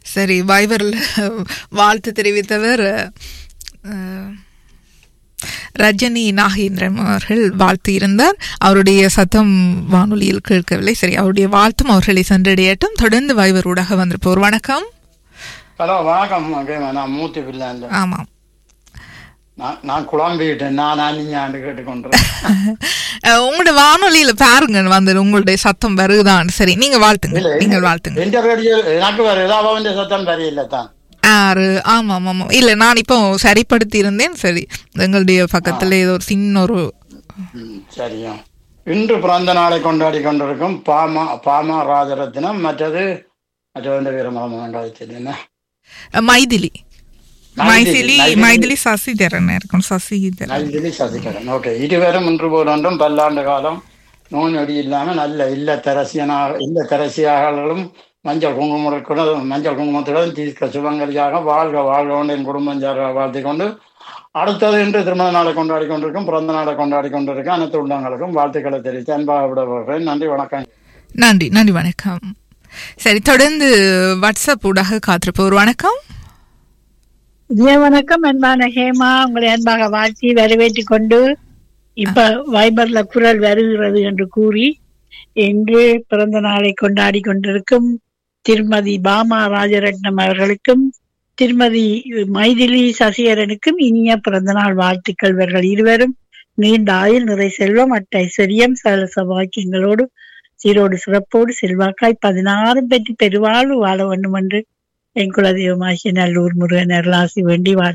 சரி வைபரில் வாழ்த்து தெரிவித்தவர் அஹ், ரஜினி நாகேந்திரன் அவர்கள் வாழ்த்து இருந்தார் அவருடைய சத்தம் வானொலியில் கேட்கவில்லை சரி அவருடைய வாழ்த்தும் அவர்களை சென்றடையட்டும் தொடர்ந்து வைவர் ஊடாக வந்திருப்போர் வணக்கம் ஹலோ வணக்கம் கேமா நான் மூர்த்தி பிள்ளாண்ட ஆமாம் நான் நான் குழம்பிக்கிட்டேன் நான் நீங்க கேட்டுக்கொண்டேன் அஹ், உங்களோட வானொலியில பாருங்க வந்து உங்களுடைய சத்தம் வருகுதான் சரி நீங்க வாழ்த்துங்க நீங்கள் வாழ்த்துங்க எந்த ரேடியோ எனக்கு வேற ஏதாவது அவன் சத்தம் தெரியல தான் ஆறு ஆமாம் ஆமாம் இல்லை நான் இப்போ சரிப்படுத்தி இருந்தேன் சரி எங்களுடைய பக்கத்துல ஏதோ ஒரு சின்ன ஒரு ம், சரியா இன்று பிறந்த நாளை கொண்டாடி கொண்டிருக்கும் பாமா பாமா ராஜரத்னம் மற்றது மற்றது வீரமரம் என்ன மைதிலி மைதிலி மைதிலி சசிதரன் இருக்கும் சசிதரன் நல்கிலி சசிகரன் ஓகே இருவரும் இன்று போன்றோம் பல்லாண்டு காலம் நோய் நொடி இல்லாம நல்ல இல்லத்தரசியனாக இல்லத்தரசியாளர்களும் மஞ்சள் குங்குமத்துடன் மஞ்சள் குங்குமத்துடன் தீர்க்க சுபங்கரியாக வாழ்க வாழ்க என் குடும்பம் சார்பாக வாழ்த்திக் கொண்டு அடுத்தது இன்று திருமண நாளை கொண்டாடி கொண்டிருக்கும் பிறந்த நாளை கொண்டாடி கொண்டிருக்கும் அனைத்து உள்ளங்களுக்கும் வாழ்த்துக்களை தெரிவித்து அன்பாக விடப்படுகிறேன் நன்றி வணக்கம் நன்றி நன்றி வணக்கம் சரி தொடர்ந்து வாட்ஸ்அப் ஊடாக காத்திருப்போர் வணக்கம் ஜெய வணக்கம் அன்பான ஹேமா உங்களை அன்பாக வாழ்த்தி வரவேற்றுக் கொண்டு இப்ப வைபர்ல குரல் வருகிறது என்று கூறி இன்று பிறந்த நாளை கொண்டாடி கொண்டிருக்கும் திருமதி பாமா ராஜரட்னம் அவர்களுக்கும் திருமதி மைதிலி சசிகரனுக்கும் இனிய பிறந்த நாள் வாழ்த்துக்கள் இவர்கள் இருவரும் நீண்ட ஆயுள் நிறை செல்வம் அட்ட ஐஸ்வர்யம் சகல சபாக்கியங்களோடு சீரோடு சிறப்போடு செல்வாக்காய் பதினாறும் பெற்று பெருவாழ்வு வாழ வேண்டும் என்று என் குலதெய்வமாகிய நல்லூர் முருகன் அருளாசி வேண்டி வாழ்த்து